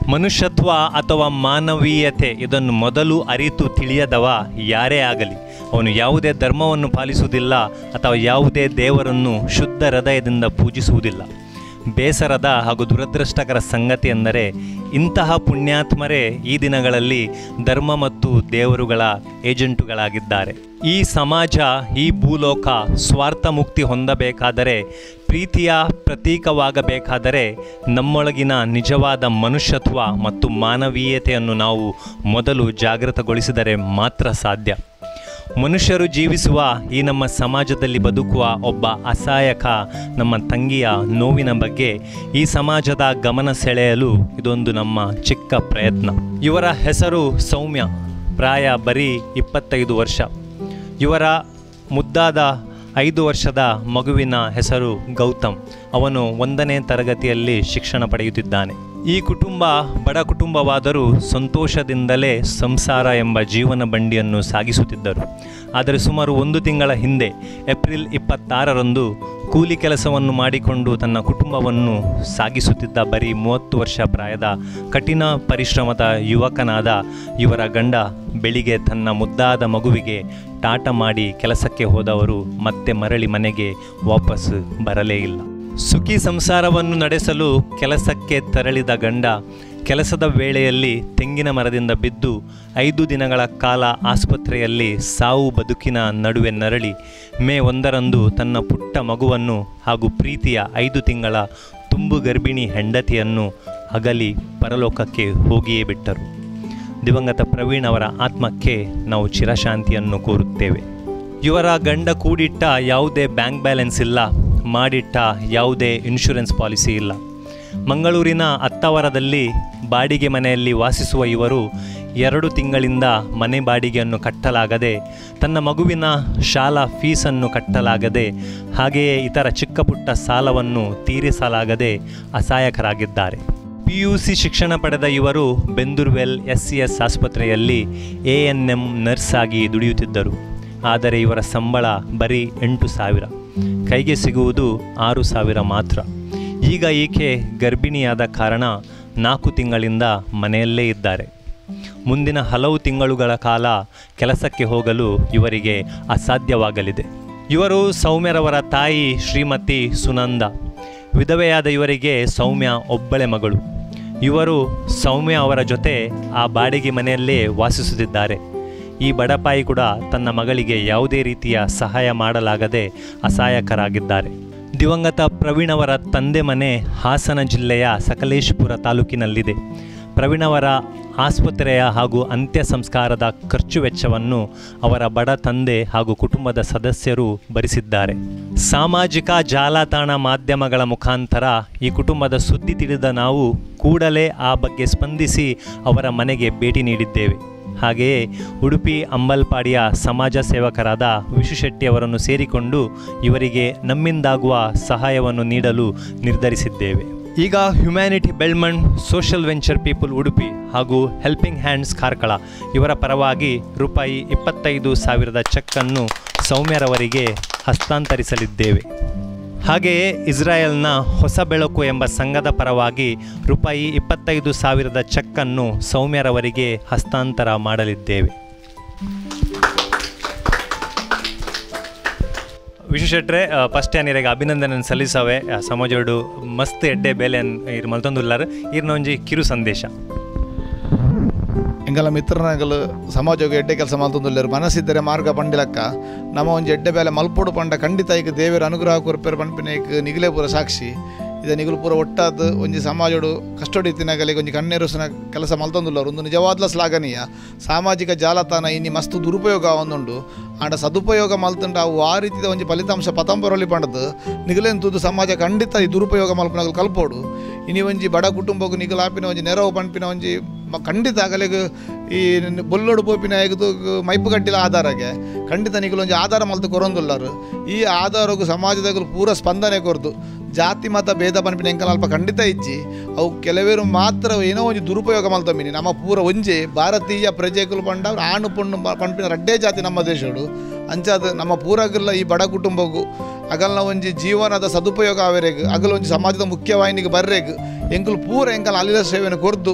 ಮನುಷ್ಯತ್ವ ಅಥವಾ ಮಾನವೀಯತೆ ಇದನ್ನು ಮೊದಲು ಅರಿತು ತಿಳಿಯದವ ಯಾರೇ ಆಗಲಿ ಅವನು ಯಾವುದೇ ಧರ್ಮವನ್ನು ಪಾಲಿಸುವುದಿಲ್ಲ ಅಥವಾ ಯಾವುದೇ ದೇವರನ್ನು ಶುದ್ಧ ಹೃದಯದಿಂದ ಪೂಜಿಸುವುದಿಲ್ಲ ಬೇಸರದ ಹಾಗೂ ದುರದೃಷ್ಟಕರ ಸಂಗತಿ ಎಂದರೆ ಇಂತಹ ಪುಣ್ಯಾತ್ಮರೇ ಈ ದಿನಗಳಲ್ಲಿ ಧರ್ಮ ಮತ್ತು ದೇವರುಗಳ ಏಜೆಂಟುಗಳಾಗಿದ್ದಾರೆ ಈ ಸಮಾಜ ಈ ಭೂಲೋಕ ಸ್ವಾರ್ಥ ಮುಕ್ತಿ ಹೊಂದಬೇಕಾದರೆ ಪ್ರೀತಿಯ ಪ್ರತೀಕವಾಗಬೇಕಾದರೆ ನಮ್ಮೊಳಗಿನ ನಿಜವಾದ ಮನುಷ್ಯತ್ವ ಮತ್ತು ಮಾನವೀಯತೆಯನ್ನು ನಾವು ಮೊದಲು ಜಾಗೃತಗೊಳಿಸಿದರೆ ಮಾತ್ರ ಸಾಧ್ಯ ಮನುಷ್ಯರು ಜೀವಿಸುವ ಈ ನಮ್ಮ ಸಮಾಜದಲ್ಲಿ ಬದುಕುವ ಒಬ್ಬ ಅಸಹಾಯಕ ನಮ್ಮ ತಂಗಿಯ ನೋವಿನ ಬಗ್ಗೆ ಈ ಸಮಾಜದ ಗಮನ ಸೆಳೆಯಲು ಇದೊಂದು ನಮ್ಮ ಚಿಕ್ಕ ಪ್ರಯತ್ನ ಇವರ ಹೆಸರು ಸೌಮ್ಯ ಪ್ರಾಯ ಬರೀ ಇಪ್ಪತ್ತೈದು ವರ್ಷ ಇವರ ಮುದ್ದಾದ ಐದು ವರ್ಷದ ಮಗುವಿನ ಹೆಸರು ಗೌತಮ್ ಅವನು ಒಂದನೇ ತರಗತಿಯಲ್ಲಿ ಶಿಕ್ಷಣ ಪಡೆಯುತ್ತಿದ್ದಾನೆ ಈ ಕುಟುಂಬ ಬಡ ಕುಟುಂಬವಾದರೂ ಸಂತೋಷದಿಂದಲೇ ಸಂಸಾರ ಎಂಬ ಜೀವನ ಬಂಡಿಯನ್ನು ಸಾಗಿಸುತ್ತಿದ್ದರು ಆದರೆ ಸುಮಾರು ಒಂದು ತಿಂಗಳ ಹಿಂದೆ ಏಪ್ರಿಲ್ ಇಪ್ಪತ್ತಾರರಂದು ಕೂಲಿ ಕೆಲಸವನ್ನು ಮಾಡಿಕೊಂಡು ತನ್ನ ಕುಟುಂಬವನ್ನು ಸಾಗಿಸುತ್ತಿದ್ದ ಬರೀ ಮೂವತ್ತು ವರ್ಷ ಪ್ರಾಯದ ಕಠಿಣ ಪರಿಶ್ರಮದ ಯುವಕನಾದ ಇವರ ಗಂಡ ಬೆಳಿಗ್ಗೆ ತನ್ನ ಮುದ್ದಾದ ಮಗುವಿಗೆ ಟಾಟ ಮಾಡಿ ಕೆಲಸಕ್ಕೆ ಹೋದವರು ಮತ್ತೆ ಮರಳಿ ಮನೆಗೆ ವಾಪಸ್ ಬರಲೇ ಇಲ್ಲ ಸುಖಿ ಸಂಸಾರವನ್ನು ನಡೆಸಲು ಕೆಲಸಕ್ಕೆ ತೆರಳಿದ ಗಂಡ ಕೆಲಸದ ವೇಳೆಯಲ್ಲಿ ತೆಂಗಿನ ಮರದಿಂದ ಬಿದ್ದು ಐದು ದಿನಗಳ ಕಾಲ ಆಸ್ಪತ್ರೆಯಲ್ಲಿ ಸಾವು ಬದುಕಿನ ನಡುವೆ ನರಳಿ ಮೇ ಒಂದರಂದು ತನ್ನ ಪುಟ್ಟ ಮಗುವನ್ನು ಹಾಗೂ ಪ್ರೀತಿಯ ಐದು ತಿಂಗಳ ತುಂಬು ಗರ್ಭಿಣಿ ಹೆಂಡತಿಯನ್ನು ಅಗಲಿ ಪರಲೋಕಕ್ಕೆ ಹೋಗಿಯೇ ಬಿಟ್ಟರು ದಿವಂಗತ ಪ್ರವೀಣ್ ಅವರ ಆತ್ಮಕ್ಕೆ ನಾವು ಚಿರಶಾಂತಿಯನ್ನು ಕೋರುತ್ತೇವೆ ಇವರ ಗಂಡ ಕೂಡಿಟ್ಟ ಯಾವುದೇ ಬ್ಯಾಂಕ್ ಬ್ಯಾಲೆನ್ಸ್ ಇಲ್ಲ ಮಾಡಿಟ್ಟ ಯಾವುದೇ ಇನ್ಶೂರೆನ್ಸ್ ಪಾಲಿಸಿ ಇಲ್ಲ ಮಂಗಳೂರಿನ ಅತ್ತಾವರದಲ್ಲಿ ಬಾಡಿಗೆ ಮನೆಯಲ್ಲಿ ವಾಸಿಸುವ ಇವರು ಎರಡು ತಿಂಗಳಿಂದ ಮನೆ ಬಾಡಿಗೆಯನ್ನು ಕಟ್ಟಲಾಗದೆ ತನ್ನ ಮಗುವಿನ ಶಾಲಾ ಫೀಸನ್ನು ಕಟ್ಟಲಾಗದೆ ಹಾಗೆಯೇ ಇತರ ಚಿಕ್ಕ ಪುಟ್ಟ ಸಾಲವನ್ನು ತೀರಿಸಲಾಗದೆ ಅಸಹಾಯಕರಾಗಿದ್ದಾರೆ ಪಿ ಯು ಸಿ ಶಿಕ್ಷಣ ಪಡೆದ ಇವರು ಬೆಂದೂರ್ವೆಲ್ ಎಸ್ ಸಿ ಎಸ್ ಆಸ್ಪತ್ರೆಯಲ್ಲಿ ಎ ಎನ್ ಎಂ ನರ್ಸ್ ಆಗಿ ದುಡಿಯುತ್ತಿದ್ದರು ಆದರೆ ಇವರ ಸಂಬಳ ಬರೀ ಎಂಟು ಸಾವಿರ ಕೈಗೆ ಸಿಗುವುದು ಆರು ಸಾವಿರ ಮಾತ್ರ ಈಗ ಈಕೆ ಗರ್ಭಿಣಿಯಾದ ಕಾರಣ ನಾಲ್ಕು ತಿಂಗಳಿಂದ ಮನೆಯಲ್ಲೇ ಇದ್ದಾರೆ ಮುಂದಿನ ಹಲವು ತಿಂಗಳುಗಳ ಕಾಲ ಕೆಲಸಕ್ಕೆ ಹೋಗಲು ಇವರಿಗೆ ಅಸಾಧ್ಯವಾಗಲಿದೆ ಇವರು ಸೌಮ್ಯರವರ ತಾಯಿ ಶ್ರೀಮತಿ ಸುನಂದ ವಿಧವೆಯಾದ ಇವರಿಗೆ ಸೌಮ್ಯ ಒಬ್ಬಳೆ ಮಗಳು ಇವರು ಸೌಮ್ಯ ಅವರ ಜೊತೆ ಆ ಬಾಡಿಗೆ ಮನೆಯಲ್ಲೇ ವಾಸಿಸುತ್ತಿದ್ದಾರೆ ಈ ಬಡಪಾಯಿ ಕೂಡ ತನ್ನ ಮಗಳಿಗೆ ಯಾವುದೇ ರೀತಿಯ ಸಹಾಯ ಮಾಡಲಾಗದೆ ಅಸಹಾಯಕರಾಗಿದ್ದಾರೆ ದಿವಂಗತ ಪ್ರವೀಣ್ ಅವರ ತಂದೆ ಮನೆ ಹಾಸನ ಜಿಲ್ಲೆಯ ಸಕಲೇಶಪುರ ತಾಲೂಕಿನಲ್ಲಿದೆ ಪ್ರವೀಣ್ ಅವರ ಆಸ್ಪತ್ರೆಯ ಹಾಗೂ ಅಂತ್ಯ ಸಂಸ್ಕಾರದ ಖರ್ಚು ವೆಚ್ಚವನ್ನು ಅವರ ಬಡ ತಂದೆ ಹಾಗೂ ಕುಟುಂಬದ ಸದಸ್ಯರು ಭರಿಸಿದ್ದಾರೆ ಸಾಮಾಜಿಕ ಜಾಲತಾಣ ಮಾಧ್ಯಮಗಳ ಮುಖಾಂತರ ಈ ಕುಟುಂಬದ ಸುದ್ದಿ ತಿಳಿದ ನಾವು ಕೂಡಲೇ ಆ ಬಗ್ಗೆ ಸ್ಪಂದಿಸಿ ಅವರ ಮನೆಗೆ ಭೇಟಿ ನೀಡಿದ್ದೇವೆ ಹಾಗೆಯೇ ಉಡುಪಿ ಅಂಬಲ್ಪಾಡಿಯ ಸಮಾಜ ಸೇವಕರಾದ ವಿಶುಶೆಟ್ಟಿ ಅವರನ್ನು ಸೇರಿಕೊಂಡು ಇವರಿಗೆ ನಮ್ಮಿಂದಾಗುವ ಸಹಾಯವನ್ನು ನೀಡಲು ನಿರ್ಧರಿಸಿದ್ದೇವೆ ಈಗ humanity Belmand social venture people Udupi ಹಾಗೂ ಹೆಲ್ಪಿಂಗ್ ಹ್ಯಾಂಡ್ಸ್ ಕಾರ್ಕಳ ಇವರ ಪರವಾಗಿ ರೂಪಾಯಿ ಇಪ್ಪತ್ತೈದು ಸಾವಿರದ ಚೆಕ್ಕನ್ನು ಸೌಮ್ಯರವರಿಗೆ ಹಸ್ತಾಂತರಿಸಲಿದ್ದೇವೆ ಹಾಗೆಯೇ ಇಸ್ರಾಯೇಲ್ನ ಹೊಸ ಬೆಳಕು ಎಂಬ ಸಂಘದ ಪರವಾಗಿ ರೂಪಾಯಿ ಇಪ್ಪತ್ತೈದು ಸಾವಿರದ ಚೆಕ್ಕನ್ನು ಸೌಮ್ಯರವರಿಗೆ ಹಸ್ತಾಂತರ ಮಾಡಲಿದ್ದೇವೆ ವಿಶೇಷಟ್ರೆ ಫಸ್ಟ್ ಏನಿರಾಗ ಅಭಿನಂದನೆ ಸಲ್ಲಿಸವೆ ಸಮಾಜೋಡು ಮಸ್ತ್ ಎಡ್ಡೆ ಬೇಲೆ ಇರ್ ಮಲ್ತೊಂದುಲ್ಲಾರ ಇರ್ನ ಒಂಜಿ ಕಿರು ಸಂದೇಶ ಎಂಗಲ ಮಿತ್ರನಗಲು ಸಮಾಜಕ್ಕೆ ಎಡ್ಡೆ ಕೆಲಸ ಮಲ್ತೊಂದುಲ್ಲೆರು ಮನಸ್ಸಿದ್ದರೆ ಮಾರ್ಗ ಪಂಡಿಲಕ್ಕ ನಮ್ಮ ಒಂಜಿ ಎಡ್ಡೆ ಬೇಲೆ ಮಲ್ಪೋಡು ಪಂಡ ಖಂಡಿತ ಈಗ ದೇವರ ಅನುಗ್ರಹ ಕೊರ್ಪೆರ್ ಪಂಪಿನ ಈಗ ನಿಗಲೇ ಪೂರ ಸಾಕ್ಷಿ ಇದ ನಿಗುಲು ಪೂರ ಒಟ್ಟಾದ ಒಂಜಿ ಸಮಾಜೋಡು ಕಷ್ಟಡಿ ತಿನ್ನಗಲಿಗೆ ಒಂಜಿ ಕಣ್ಣೇರುಸಿನ ಕೆಲಸ ಮಲ್ತೊಂದುಲ್ಲರು ಒಂದು ನಿಜವಾದ್ಲ ಶ್ಲಾಘನೀಯ ಸಾಮಾಜಿಕ ಜಾಲತಾಣ ಇನ್ನಿ ಮಸ್ತ್ ದುರುಪಯೋಗ ಒಂದುಂಡು ಆಂಡ ಸದುಪಯೋಗ ಮಲ್ತುಂಡ ಅವು ಆ ರೀತಿದ ಒಂಜಿ ಫಲಿತಾಂಶ ಪತಂಬರೊಲಿ ಪಂಡದು ನಿಗಲೇನ್ ತೂದು ಸಮಾಜ ಖಂಡಿತ ಈ ದುರುಪಯೋಗ ಮಲ್ಪನಗಲು ಕಲ್ಪೋಡು ಇನಿ ಒಂಜಿ ಬಡ ಕುಟುಂಬಕ್ಕೂ ನಿಗಲು ಆಪಿನ ಒಂಜಿ ನೆರವು ಪಂಪಿನ ಒಂಜಿ ಮ- ಖಂಡಿತ ಆಗಲಿಗೆ ಈ ನ- ಬೊಲ್ಲೋಡು ಪೋಪಿನ ಇದು ಮೈಪು ಕಟ್ಟಿಲ ಆಧಾರಗೆ ಖಂಡಿತ ನಿಗಲು ಒಂಜಿ ಆಧಾರ ಮಲ್ತು ಕೊರೊಂದುಲ್ಲಾರು ಈ ಆಧಾರಗೂ ಸಮಾಜದಾಗ ಪೂರ ಸ್ಪಂದನೆ ಕೊರ್ದು ಜಾತಿ ಮತ ಭೇದ ಪನ್ಪಿನ ಎಂಕಲ್ ಅಲ್ಪ ಖಂಡಿತ ಇಜ್ಜಿ ಅವು ಕೆಲವೇರು ಮಾತ್ರ ಏನೋ ಒಂಜಿ ದುರುಪಯೋಗ ಮಲ್ತೊಮ್ಮಿನಿ ನಮ್ಮ ಪೂರ ಒಂಜಿ ಭಾರತೀಯ ಪ್ರಜೆಗಳು ಪಂಡ ಆಣು ಪಣ್ಣು ಪ- ಪನ್ಪಿನ ರಡ್ಡೇ ಜಾತಿ ನಮ್ಮ ದೇಶಡು ಅಂಚಾದ ನಮ್ಮ ಪೂರಗಲ್ಲ ಈ ಬಡ ಕುಟುಂಬಗೂ ಅಗಲ್ನ ಒಂಜಿ ಜೀವನದ ಸದುಪಯೋಗ ಆವೇರೆಗ್ ಅಗಲ ಒಂಜಿ ಸಮಾಜದ ಮುಖ್ಯವಾಹಿನಿಗೆ ಬರ್ರೆಗ್ ಎಂಕುಲು ಪೂರ ಎಂಕಲ್ ಅಲಿಲ ಸೇವೆಯನ್ನು ಕೊರ್ದು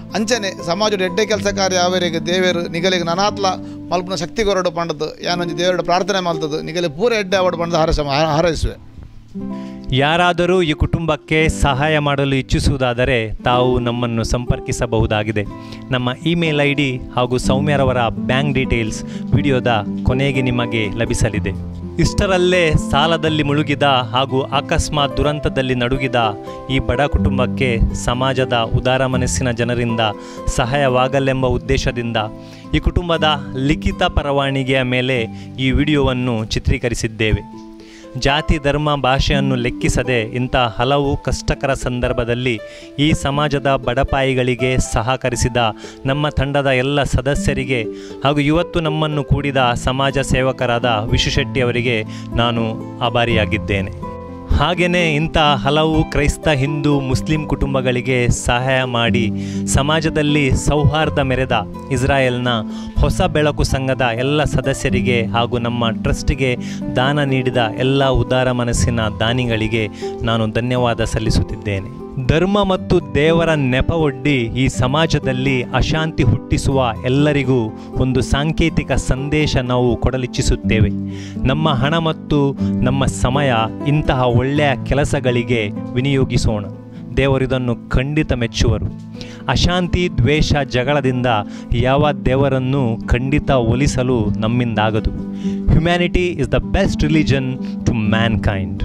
ಅಂಚನೆ ಸಮಾಜದ ಎಡ್ಡೆ ಕೆಲಸ ಕಾರ್ಯ ಅವರಿಗೆ ದೇವರು ನಿಗಲಿಗೆ ನನಾತ್ಲ ಮಲ್ಪನ ಶಕ್ತಿ ಕೊರಡು ಪಂಡದು ಯಾನೊಂದು ದೇವರ ಪ್ರಾರ್ಥನೆ ಮಲ್ತದ್ದು ನಿಗಲಿ ಪೂರ ಎಡ್ಡೆ ಅವಡು ಪಂಡದು ಹಾರಸ ಹಾರೈಸುವೆ ಯಾರಾದರೂ ಈ ಕುಟುಂಬಕ್ಕೆ ಸಹಾಯ ಮಾಡಲು ಇಚ್ಛಿಸುವುದಾದರೆ ತಾವು ನಮ್ಮನ್ನು ಸಂಪರ್ಕಿಸಬಹುದಾಗಿದೆ ನಮ್ಮ ಇಮೇಲ್ ಐ ಡಿ ಹಾಗೂ ಸೌಮ್ಯರವರ ಬ್ಯಾಂಕ್ ಡೀಟೇಲ್ಸ್ ವಿಡಿಯೋದ ಕೊನೆಗೆ ನಿಮಗೆ ಲಭಿಸಲಿದೆ ಇಷ್ಟರಲ್ಲೇ ಸಾಲದಲ್ಲಿ ಮುಳುಗಿದ ಹಾಗೂ ಅಕಸ್ಮಾತ್ ದುರಂತದಲ್ಲಿ ನಡುಗಿದ ಈ ಬಡ ಕುಟುಂಬಕ್ಕೆ ಸಮಾಜದ ಉದಾರ ಮನಸ್ಸಿನ ಜನರಿಂದ ಸಹಾಯವಾಗಲೆಂಬ ಉದ್ದೇಶದಿಂದ ಈ ಕುಟುಂಬದ ಲಿಖಿತ ಪರವಾನಿಗೆಯ ಮೇಲೆ ಈ ವಿಡಿಯೋವನ್ನು ಚಿತ್ರೀಕರಿಸಿದ್ದೇವೆ ಜಾತಿ ಧರ್ಮ ಭಾಷೆಯನ್ನು ಲೆಕ್ಕಿಸದೆ ಇಂಥ ಹಲವು ಕಷ್ಟಕರ ಸಂದರ್ಭದಲ್ಲಿ ಈ ಸಮಾಜದ ಬಡಪಾಯಿಗಳಿಗೆ ಸಹಕರಿಸಿದ ನಮ್ಮ ತಂಡದ ಎಲ್ಲ ಸದಸ್ಯರಿಗೆ ಹಾಗೂ ಇವತ್ತು ನಮ್ಮನ್ನು ಕೂಡಿದ ಸಮಾಜ ಸೇವಕರಾದ ವಿಶುಶೆಟ್ಟಿ ಅವರಿಗೆ ನಾನು ಆಭಾರಿಯಾಗಿದ್ದೇನೆ ಹಾಗೆಯೇ ಇಂಥ ಹಲವು ಕ್ರೈಸ್ತ ಹಿಂದೂ ಮುಸ್ಲಿಂ ಕುಟುಂಬಗಳಿಗೆ ಸಹಾಯ ಮಾಡಿ ಸಮಾಜದಲ್ಲಿ ಸೌಹಾರ್ದ ಮೆರೆದ ಇಸ್ರಾಯೇಲ್ನ ಹೊಸ ಬೆಳಕು ಸಂಘದ ಎಲ್ಲ ಸದಸ್ಯರಿಗೆ ಹಾಗೂ ನಮ್ಮ ಟ್ರಸ್ಟಿಗೆ ದಾನ ನೀಡಿದ ಎಲ್ಲ ಉದಾರ ಮನಸ್ಸಿನ ದಾನಿಗಳಿಗೆ ನಾನು ಧನ್ಯವಾದ ಸಲ್ಲಿಸುತ್ತಿದ್ದೇನೆ ಧರ್ಮ ಮತ್ತು ದೇವರ ನೆಪವೊಡ್ಡಿ ಈ ಸಮಾಜದಲ್ಲಿ ಅಶಾಂತಿ ಹುಟ್ಟಿಸುವ ಎಲ್ಲರಿಗೂ ಒಂದು ಸಾಂಕೇತಿಕ ಸಂದೇಶ ನಾವು ಕೊಡಲಿಚ್ಛಿಸುತ್ತೇವೆ ನಮ್ಮ ಹಣ ಮತ್ತು ನಮ್ಮ ಸಮಯ ಇಂತಹ ಒಳ್ಳೆಯ ಕೆಲಸಗಳಿಗೆ ವಿನಿಯೋಗಿಸೋಣ ದೇವರಿದನ್ನು ಖಂಡಿತ ಮೆಚ್ಚುವರು ಅಶಾಂತಿ ದ್ವೇಷ ಜಗಳದಿಂದ ಯಾವ ದೇವರನ್ನು ಖಂಡಿತ ಒಲಿಸಲು ನಮ್ಮಿಂದಾಗದು humanity is the best religion to mankind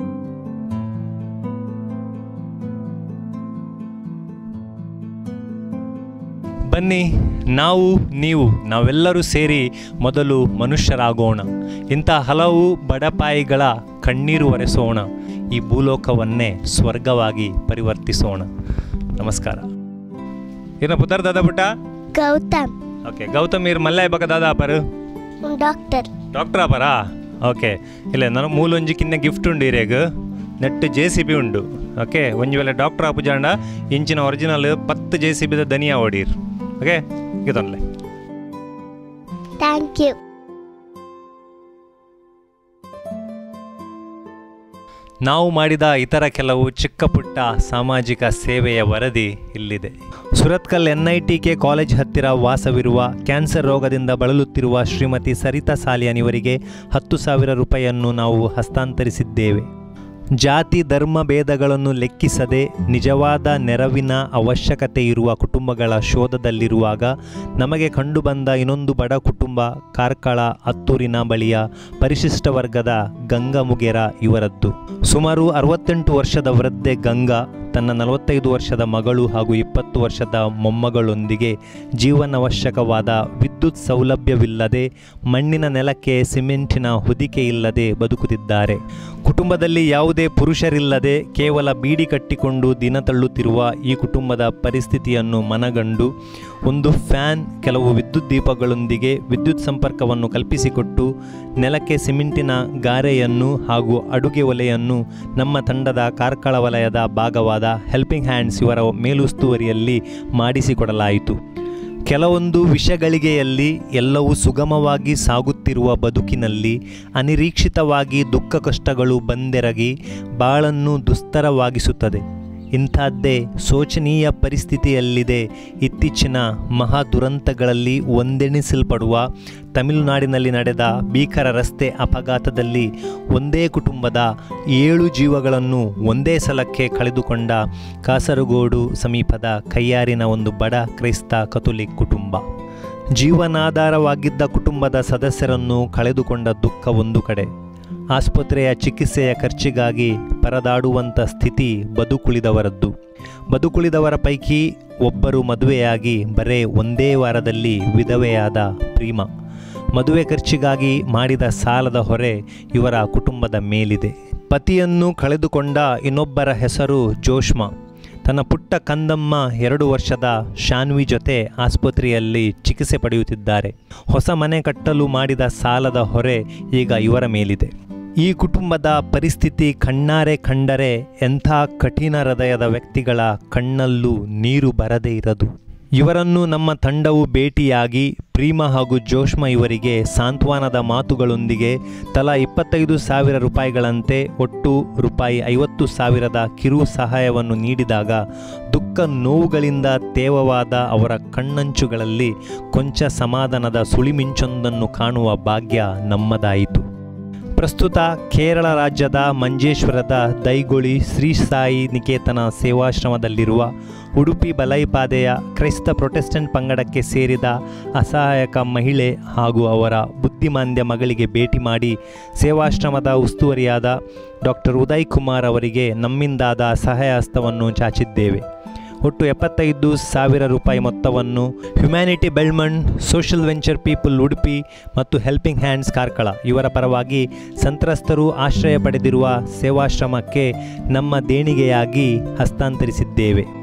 ಬನ್ನಿ ನಾವು ನೀವು ನಾವೆಲ್ಲರೂ ಸೇರಿ ಮೊದಲು ಮನುಷ್ಯರಾಗೋಣ ಇಂಥ ಹಲವು ಬಡಪಾಯಿಗಳ ಕಣ್ಣೀರು ಒರೆಸೋಣ ಈ ಭೂಲೋಕವನ್ನೇ ಸ್ವರ್ಗವಾಗಿ ಪರಿವರ್ತಿಸೋಣ ನಮಸ್ಕಾರ ಏನ ಪುದರ್ ದಾದಾ ಪುಟ್ಟ ಗೌತಮ್ ಓಕೆ ಗೌತಮ್ ಇರ್ ಮಲ್ಲ ಬಕ ದಾದಾ ಪರ್ ಡಾಕ್ಟರ್ ಡಾಕ್ಟರ್ ಪರಾ ಓಕೆ ಇಲ್ಲ ನಾನು ಮೂಲೊಂಜಿ ಕಿನ್ನ ಗಿಫ್ಟ್ ಉಂಡು ಇರೇಗ ನೆಟ್ ಜೆ ಸಿ ಬಿ ಉಂಡು ಓಕೆ ಒಂಜಿ ವೇಳೆ ಡಾಕ್ಟರ್ ಆಪುಜಾಂಡ ಇಂಚಿನ ಒರಿಜಿನಲ್ ಪತ್ತು ಜೆ ಸಿ ಬಿದ ದನಿಯಾ ಓಡೀರ್ ಓಕೆ ಇದೊಂದ್ಲೆ ಥ್ಯಾಂಕ್ ಯು ನಾವು ಮಾಡಿದ ಇತರ ಕೆಲವು ಚಿಕ್ಕ ಪುಟ್ಟ ಸಾಮಾಜಿಕ ಸೇವೆಯ ವರದಿ ಇಲ್ಲಿದೆ Surathkal N I T K college ಹತ್ತಿರ ವಾಸವಿರುವ ಕ್ಯಾನ್ಸರ್ ರೋಗದಿಂದ ಬಳಲುತ್ತಿರುವ ಶ್ರೀಮತಿ ಸರಿತಾ ಸಾಲಿಯನ್ ಇವರಿಗೆ ಹತ್ತು ಸಾವಿರ ರೂಪಾಯಿಯನ್ನು ನಾವು ಹಸ್ತಾಂತರಿಸಿದ್ದೇವೆ ಜಾತಿ ಧರ್ಮ ಭೇದಗಳನ್ನು ಲೆಕ್ಕಿಸದೆ ನಿಜವಾದ ನೆರವಿನ ಅವಶ್ಯಕತೆ ಇರುವ ಕುಟುಂಬಗಳ ಶೋಧದಲ್ಲಿರುವಾಗ ನಮಗೆ ಕಂಡುಬಂದ ಇನ್ನೊಂದು ಬಡ ಕುಟುಂಬ ಕಾರ್ಕಳ ಹತ್ತೂರಿನ ಬಳಿಯ ಪರಿಶಿಷ್ಟ ವರ್ಗದ ಗಂಗಾ ಮುಗೇರ ಇವರದ್ದು ಸುಮಾರು ಅರವತ್ತೆಂಟು ವರ್ಷದ ವೃದ್ಧೆ ಗಂಗಾ ತನ್ನ ನಲವತ್ತೈದು ವರ್ಷದ ಮಗಳು ಹಾಗೂ ಇಪ್ಪತ್ತು ವರ್ಷದ ಮೊಮ್ಮಗಳೊಂದಿಗೆ ಜೀವನಾವಶ್ಯಕವಾದ ವಿದ್ಯುತ್ ಸೌಲಭ್ಯವಿಲ್ಲದೆ ಮಣ್ಣಿನ ನೆಲಕ್ಕೆ ಸಿಮೆಂಟಿನ ಹೊದಿಕೆ ಇಲ್ಲದೆ ಬದುಕುತ್ತಿದ್ದಾರೆ ಕುಟುಂಬದಲ್ಲಿ ಯಾವುದೇ ಪುರುಷರಿಲ್ಲದೆ ಕೇವಲ ಬೀಡಿ ಕಟ್ಟಿಕೊಂಡು ದಿನ ತಳ್ಳುತ್ತಿರುವ ಈ ಕುಟುಂಬದ ಪರಿಸ್ಥಿತಿಯನ್ನು ಮನಗಂಡು ಒಂದು ಫ್ಯಾನ್ ಕೆಲವು ವಿದ್ಯುತ್ ದೀಪಗಳೊಂದಿಗೆ ವಿದ್ಯುತ್ ಸಂಪರ್ಕವನ್ನು ಕಲ್ಪಿಸಿಕೊಟ್ಟು ನೆಲಕ್ಕೆ ಸಿಮೆಂಟಿನ ಗಾರೆಯನ್ನು ಹಾಗೂ ಅಡುಗೆ ಒಲೆಯನ್ನು ನಮ್ಮ ತಂಡದ ಕಾರ್ಕಳ ವಲಯದ ಭಾಗವಾದ ಹೆಲ್ಪಿಂಗ್ ಹ್ಯಾಂಡ್ಸ್ ಇವರ ಮೇಲುಸ್ತುವರಿಯಲ್ಲಿ ಮಾಡಿಸಿಕೊಡಲಾಯಿತು ಕೆಲವೊಂದು ವಿಷಗಳಿಗೆಯಲ್ಲಿ ಎಲ್ಲವೂ ಸುಗಮವಾಗಿ ಸಾಗುತ್ತಿರುವ ಬದುಕಿನಲ್ಲಿ ಅನಿರೀಕ್ಷಿತವಾಗಿ ದುಃಖ ಕಷ್ಟಗಳು ಬಂದೆರಗಿ ಬಾಳನ್ನು ದುಸ್ತರವಾಗಿಸುತ್ತದೆ ಇಂಥದ್ದೇ ಶೋಚನೀಯ ಪರಿಸ್ಥಿತಿಯಲ್ಲಿದೆ ಇತ್ತೀಚಿನ ಮಹಾ ದುರಂತಗಳಲ್ಲಿ ಒಂದೆಣಿಸಲ್ಪಡುವ ತಮಿಳುನಾಡಿನಲ್ಲಿ ನಡೆದ ಭೀಕರ ರಸ್ತೆ ಅಪಘಾತದಲ್ಲಿ ಒಂದೇ ಕುಟುಂಬದ ಏಳು ಜೀವಗಳನ್ನು ಒಂದೇ ಸಲಕ್ಕೆ ಕಳೆದುಕೊಂಡ ಕಾಸರಗೋಡು ಸಮೀಪದ ಕಯ್ಯಾರಿನ ಒಂದು ಬಡ ಕ್ರೈಸ್ತ ಕಥೋಲಿಕ್ ಕುಟುಂಬ ಜೀವನಾಧಾರವಾಗಿದ್ದ ಕುಟುಂಬದ ಸದಸ್ಯರನ್ನು ಕಳೆದುಕೊಂಡ ದುಃಖ ಒಂದು ಕಡೆ ಆಸ್ಪತ್ರೆಯ ಚಿಕಿತ್ಸೆಯ ಖರ್ಚಿಗಾಗಿ ಪರದಾಡುವಂಥ ಸ್ಥಿತಿ ಬದುಕುಳಿದವರದ್ದು ಬದುಕುಳಿದವರ ಪೈಕಿ ಒಬ್ಬರು ಮದುವೆಯಾಗಿ ಬರೇ ಒಂದೇ ವಾರದಲ್ಲಿ ವಿಧವೆಯಾದ ಪ್ರೀಮ ಮದುವೆ ಖರ್ಚಿಗಾಗಿ ಮಾಡಿದ ಸಾಲದ ಹೊರೆ ಇವರ ಕುಟುಂಬದ ಮೇಲಿದೆ ಪತಿಯನ್ನು ಕಳೆದುಕೊಂಡ ಇನ್ನೊಬ್ಬರ ಹೆಸರು ಜೋಷ್ಮಾ ತನ್ನ ಪುಟ್ಟ ಕಂದಮ್ಮ ಎರಡು ವರ್ಷದ ಶಾನ್ವಿ ಜೊತೆ ಆಸ್ಪತ್ರೆಯಲ್ಲಿ ಚಿಕಿತ್ಸೆ ಪಡೆಯುತ್ತಿದ್ದಾರೆ ಹೊಸ ಮನೆ ಕಟ್ಟಲು ಮಾಡಿದ ಸಾಲದ ಹೊರೆ ಈಗ ಇವರ ಮೇಲಿದೆ ಈ ಕುಟುಂಬದ ಪರಿಸ್ಥಿತಿ ಕಣ್ಣಾರೆ ಕಂಡರೆ ಎಂಥ ಕಠಿಣ ಹೃದಯದ ವ್ಯಕ್ತಿಗಳ ಕಣ್ಣಲ್ಲೂ ನೀರು ಬರದೇ ಇರದು ಇವರನ್ನು ನಮ್ಮ ತಂಡವು ಭೇಟಿಯಾಗಿ ಪ್ರೀಮಾ ಹಾಗೂ ಜೋಷ್ಮ ಇವರಿಗೆ ಸಾಂತ್ವನದ ಮಾತುಗಳೊಂದಿಗೆ ತಲಾ ಇಪ್ಪತ್ತೈದು ಸಾವಿರ ರೂಪಾಯಿಗಳಂತೆ ಒಟ್ಟು ರೂಪಾಯಿ ಐವತ್ತು ಸಾವಿರದ ಕಿರು ಸಹಾಯವನ್ನು ನೀಡಿದಾಗ ದುಃಖ ನೋವುಗಳಿಂದ ತೇವವಾದ ಅವರ ಕಣ್ಣಂಚುಗಳಲ್ಲಿ ಕೊಂಚ ಸಮಾಧಾನದ ಸುಳಿಮಿಂಚೊಂದನ್ನು ಕಾಣುವ ಭಾಗ್ಯ ನಮ್ಮದಾಯಿತು ಪ್ರಸ್ತುತ ಕೇರಳ ರಾಜ್ಯದ ಮಂಜೇಶ್ವರದ ದೈಗೊಳಿ ಶ್ರೀ ಸಾಯಿ ನಿಕೇತನ ಸೇವಾಶ್ರಮದಲ್ಲಿರುವ ಉಡುಪಿ ಬಲೈಪಾದೆಯ ಕ್ರೈಸ್ತ ಪ್ರೊಟೆಸ್ಟೆಂಟ್ ಪಂಗಡಕ್ಕೆ ಸೇರಿದ ಅಸಹಾಯಕ ಮಹಿಳೆ ಹಾಗೂ ಅವರ ಬುದ್ಧಿಮಾಂದ್ಯ ಮಗಳಿಗೆ ಭೇಟಿ ಮಾಡಿ ಸೇವಾಶ್ರಮದ ಉಸ್ತುವಾರಿಯಾದ ಡಾಕ್ಟರ್ ಉದಯ್ ಕುಮಾರ್ ಅವರಿಗೆ ನಮ್ಮಿಂದಾದ ಸಹಾಯ ಹಸ್ತವನ್ನು ಚಾಚಿದ್ದೇವೆ ಒಟ್ಟು ಎಪ್ಪತ್ತೈದು ಸಾವಿರ ರೂಪಾಯಿ ಮೊತ್ತವನ್ನು humanity Belmand social venture people Udupi ಮತ್ತು ಹೆಲ್ಪಿಂಗ್ ಹ್ಯಾಂಡ್ಸ್ ಕಾರ್ಕಳ ಇವರ ಪರವಾಗಿ ಸಂತ್ರಸ್ತರು ಆಶ್ರಯ ಪಡೆದಿರುವ ಸೇವಾಶ್ರಮಕ್ಕೆ ನಮ್ಮ ದೇಣಿಗೆಯಾಗಿ ಹಸ್ತಾಂತರಿಸಿದ್ದೇವೆ